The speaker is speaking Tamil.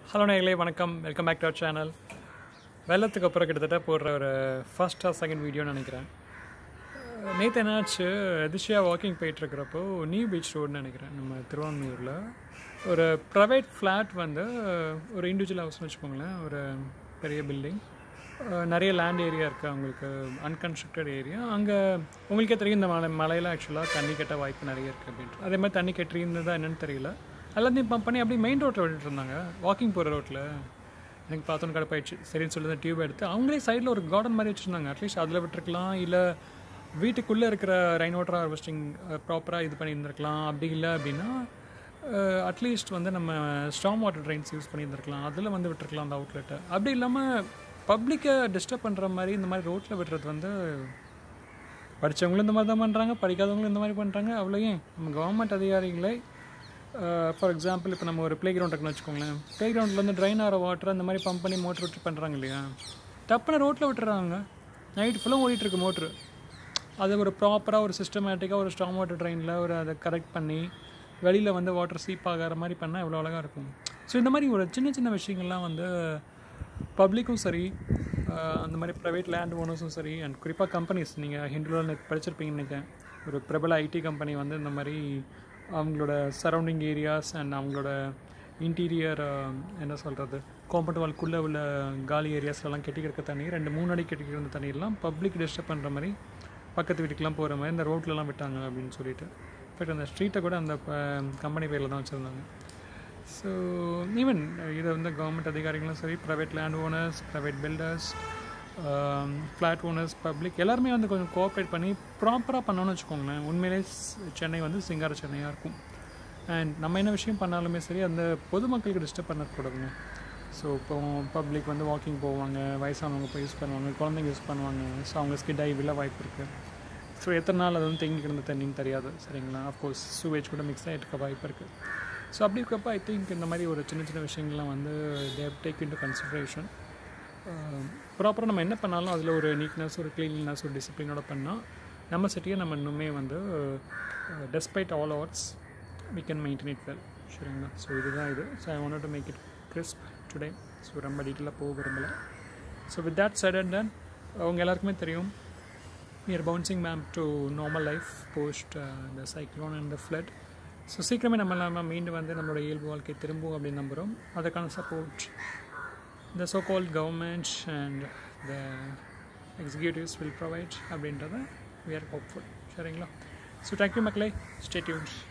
ஹலோ நேர்களே வணக்கம் welcome back to our channel வெள்ளத்துக்கு அப்புறம் கிட்டத்தட்ட போடுற ஒரு ஃபர்ஸ்ட் ஆர் செகண்ட் வீடியோன்னு நினைக்கிறேன் நேற்று என்னாச்சு எதிர்ச்சியாக வாக்கிங் போயிட்டுருக்கிறப்போ நியூ பீச் ரோடுன்னு நினைக்கிறேன் நம்ம திருவான்மையூரில் ஒரு ப்ரைவேட் ஃப்ளாட் வந்து ஒரு இண்டிவிஜுவல் ஹவுஸ்னு வச்சுக்கோங்களேன் ஒரு பெரிய பில்டிங் நிறைய லேண்ட் ஏரியா இருக்குது அவங்களுக்கு அன்கன்ஸ்ட்ரக்டட் ஏரியா அங்கே உங்களுக்கே தெரியும் இந்த மலை மலையில் ஆக்சுவலாக தண்ணி கட்ட வாய்ப்பு நிறைய இருக்குது அப்படின்ட்டு அதே மாதிரி தண்ணி கட்டிருந்ததா என்னன்னு தெரியல எல்லாத்தையும் பம்ப் பண்ணி அப்படியே மெயின் ரோட்டில் விட்டுட்டு இருந்தாங்க வாக்கிங் போகிற ரோட்டில் எனக்கு பார்த்தோன்னு கடுப்பாயிடுச்சு சரின்னு சொல்லி தான் டியூப் எடுத்து அவங்களே சைடில் ஒரு கார்டன் மாதிரி வச்சுருந்தாங்க அட்லீஸ்ட் அதில் விட்டுருக்கலாம் இல்லை வீட்டுக்குள்ளே இருக்கிற ரெயின் வாட்டர் ஹார்வெஸ்டிங் ப்ராப்பராக இது பண்ணியிருந்திருக்கலாம் அப்படி இல்லை அப்படின்னா அட்லீஸ்ட் வந்து நம்ம ஸ்டாம் வாட்டர் ட்ரைன்ஸ் யூஸ் பண்ணியிருந்திருக்கலாம் அதில் வந்து விட்டுருக்கலாம் அந்த அவுட்லெட்டை அப்படி இல்லாமல் பப்ளிக்கை டிஸ்டர்ப் பண்ணுற மாதிரி இந்த மாதிரி ரோட்டில் விடுறது வந்து படித்தவங்களும் இந்த மாதிரி தான் பண்ணுறாங்க படிக்காதவங்களும் இந்த மாதிரி பண்ணுறாங்க அவ்வளோ ஏன் நம்ம கவர்மெண்ட் அதிகாரிகளே ஃபார் எக்ஸாம்பிள் இப்போ நம்ம ஒரு ப்ளே கிரவுண்ட் இருக்குன்னு வச்சுக்கோங்களேன் ப்ளே கிரவுண்டில் வந்து ட்ரைன் ஆகிற வாட்டர் அந்த மாதிரி பம்ப் பண்ணி மோட்டர் விட்டு பண்ணுறாங்க இல்லையா டப்புன்னு ரோட்டில் விட்டுறாங்க நைட் ஃபுல்லாக ஓடிட்டுருக்கு மோட்ரு அது ஒரு ப்ராப்பராக ஒரு சிஸ்டமேட்டிக்காக ஒரு ஸ்டாம் வாட்டர் ட்ரெயினில் ஒரு அதை கரெக்ட் பண்ணி வெளியில் வந்து வாட்டர் சீப் ஆகிற மாதிரி பண்ணால் எவ்வளோ அழகாக இருக்கும் ஸோ இந்த மாதிரி ஒரு சின்ன சின்ன விஷயங்கள்லாம் வந்து பப்ளிக்கும் சரி அந்த மாதிரி ப்ரைவேட் லேண்ட் ஓனர்ஸும் சரி அண்ட் குறிப்பாக கம்பெனிஸ் நீங்கள் ஹிந்துவில் படிச்சிருப்பீங்கன்னு நினைக்கிறேன் ஒரு பிரபல ஐடி கம்பெனி வந்து இந்த மாதிரி அவங்களோட சரௌண்டிங் ஏரியாஸ் அண்ட் அவங்களோட இன்டீரியர் என்ன சொல்கிறது காம்பவுண்ட் வால்குள்ளே உள்ள காலி ஏரியாஸ்லாம் கெட்டி கிடக்க தண்ணி ரெண்டு மூணு அடி கெட்டி கிடந்த தண்ணியெல்லாம் பப்ளிக் டிஸ்டர்ப் பண்ணுற மாதிரி பக்கத்து வீட்டுக்கெலாம் போகிற மாதிரி இந்த ரோட்லலாம் விட்டாங்க அப்படின்னு சொல்லிட்டு பட் அந்த ஸ்ட்ரீட்டை கூட அந்த கம்பெனி பேரில் தான் வச்சுருந்தாங்க ஸோ ஈவன் இதை வந்து கவர்மெண்ட் அதிகாரிகளும் சரி private land owners private builders flat owners public எல்லாருமே வந்து கொஞ்சம் கோஆப்ரேட் பண்ணி ப்ராப்பராக பண்ணோன்னு வச்சுக்கோங்களேன் உண்மையிலே சென்னை வந்து சிங்கார சென்னையாக இருக்கும் அண்ட் நம்ம என்ன விஷயம் பண்ணாலுமே சரி அந்த பொதுமக்களுக்கு டிஸ்டர்ப் பண்ணக்கூடாதுங்க ஸோ இப்போ பப்ளிக் வந்து வாக்கிங் போவாங்க வயசானவங்க போய் யூஸ் பண்ணுவாங்க குழந்தைங்க யூஸ் பண்ணுவாங்க ஸோ அவங்க ஸ்கிட் ஆகி விழ வாய்ப்பு இருக்குது ஸோ எத்தனை நாள் அது வந்து தேங்கி கிடந்த தண்ணின்னு தெரியாது சரிங்களா அஃப்கோர்ஸ் சூவேஜ் கூட மிக்ஸ் ஆகிட்டு இருக்க வாய்ப்பு இருக்குது ஸோ அப்படி இருக்கப்ப ஐ திங்க் இந்த மாதிரி ஒரு சின்ன சின்ன விஷயங்கள்லாம் வந்து they take into consideration ப்ராப்பராக நம்ம என்ன பண்ணாலும் அதில் ஒரு நீட்னஸ் ஒரு க்ளீன்லினஸ் ஒரு டிசிப்ளினோட பண்ணால் நம்ம சிட்டியை நம்ம இன்னுமே வந்து despite all ours we can maintain it well சரிங்களா ஸோ இதுதான் இது so I want to make it crisp today so ரொம்ப டீட்டெயிலாக போக விரும்பலை so with that said and then அவங்க எல்லாருக்குமே தெரியும் we are bouncing back to normal life post uh, the cyclone and the flood so சீக்கிரமே நம்ம நம்ம மீண்டு வந்து நம்மளோட இயல்பு வாழ்க்கை திரும்பும் அப்படின்னு நம்புகிறோம் அதுக்கான support the so called government and the executives will provide அப்படின்றத வி ஆர் ஹோப்ஃபுல் சரிங்களா ஸோ தேங்க்யூ மக்களே ஸ்டே டியூன்ஸ்